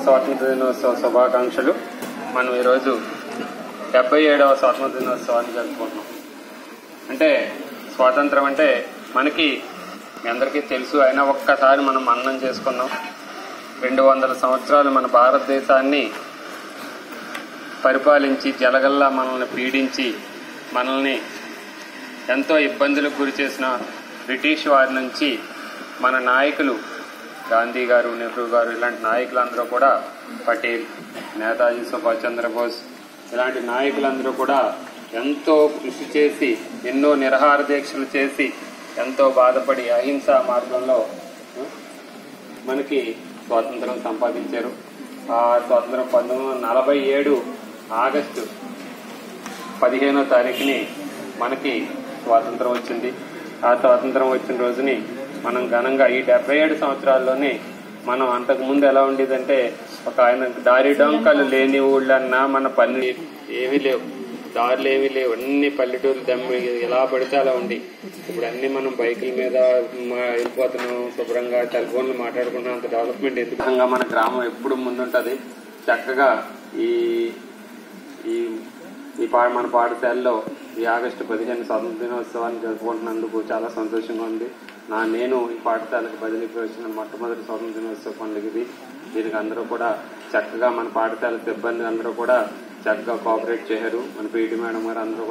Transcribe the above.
స్వాతంత్ర దినోత్సవ శుభాకాంక్షలు మనం ఈరోజు డెబ్బై ఏడవ స్వాతంత్ర దినోత్సవాన్ని జరుపుకుంటున్నాం అంటే స్వాతంత్రం అంటే మనకి మీ అందరికీ తెలుసు అయినా ఒక్కసారి మనం మననం చేసుకున్నాం రెండు వందల సంవత్సరాలు మన భారతదేశాన్ని పరిపాలించి జలగల్లా మనల్ని పీడించి మనల్ని ఎంతో ఇబ్బందులకు గురి చేసిన బ్రిటిష్ వారి నుంచి మన నాయకులు గాంధీ గారు నెహ్రూ గారు ఇలాంటి నాయకులందరూ కూడా పటేల్ నేతాజీ సుభాష్ చంద్రబోస్ ఇలాంటి నాయకులందరూ కూడా ఎంతో కృషి చేసి ఎన్నో నిరహార దీక్షలు చేసి ఎంతో బాధపడి అహింసా మార్గంలో ఆ, మనకి స్వాతంత్రం సంపాదించారు ఆ స్వాతంత్రం పంతొమ్మిది వందల నలభై ఏడు ఆగస్టు పదిహేనో తారీఖుని మనకి స్వాతంత్రం వచ్చింది ఆ స్వాతంత్రం వచ్చిన రోజుని మనం ఘనంగా ఈ డెబ్బై ఏడు సంవత్సరాల్లోనే మనం అంతకు ముందు ఎలా ఉండేదంటే ఒక ఆయన దారి డొంకలు లేని ఊళ్ళన్నా మన పల్లె ఏమీ లేవు దారులు ఏమీ లేవు అన్ని పల్లెటూరు దమ్మి ఎలా పడితే అలా ఉండి ఇప్పుడు అన్ని మనం బైకుల మీద మా- వెళ్ళిపోతున్నాం శుభ్రంగా సెల్ ఫోన్లు మాట్లాడుకున్నాం అంత డెవలప్మెంట్ ఎందుకు విధంగా మన గ్రామం ఎప్పుడు ముందుంటది చక్కగా ఈ ఈ ఈ పా మన పాఠశాలలో ఈ ఆగస్టు పదిహేను స్వాతంత్ర దినోత్సవాన్ని జరుపుకుంటున్నందుకు చాలా సంతోషంగా ఉంది నా నేను ఈ పాఠశాలకు బదిలీకి వచ్చిన మొట్టమొదటి స్వాతంత్ర దినోత్సవ పండుగ ఇది దీనికి అందరూ కూడా చక్కగా మన పాఠశాల సిబ్బంది అందరూ కూడా చక్కగా కోఆపరేట్ చేశారు మన పీటీ మేడం గారు అందరూ